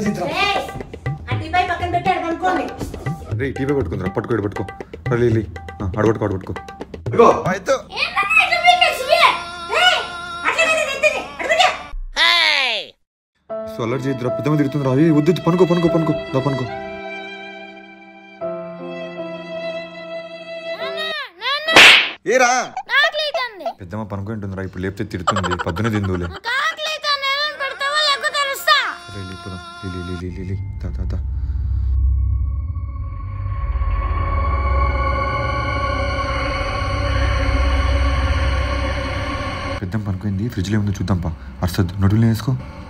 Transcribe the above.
తీద్దాం ఏయ్, ఆ టీపై పక్కన పెట్టాడు కనుక్కోండి రే టీవీ పట్టుకుందిరా పట్టుకో ఈడ పట్టుకో రా, లే లే. ఆ, ఆడ పట్టుకో ఆడ పట్టుకో ఇగో అయితే ఏంటన్నా ఇట్లా పీకేసి చూపే? ఏయ్, అట్లనే తెచ్చింది. అటు పెట్టు. సో అల్లరి చేద్దురా పెద్దమ్మ తిరుగుతుందిరా ఏ వద్దు వద్దు, పనుకో పనుకో పనుకో దా పనుకో ఏరా ఆకలితంది పెద్దమ్మ పనుకుంటుందిరా ఇప్పుడు లేపితే తిడుతుంది పొద్దునే తిందులే నాకు ఆకలితంది ఏమని పెడతావా లేకపోతే అరుస్తా రే లేపురా లే లే లే లే లే తా తా తా పెద్దమ్మ పనుకుంది ఫ్రిడ్జ్లో ఏముందో చూద్దాం పా అర్సద్ నడువులు వేసుకో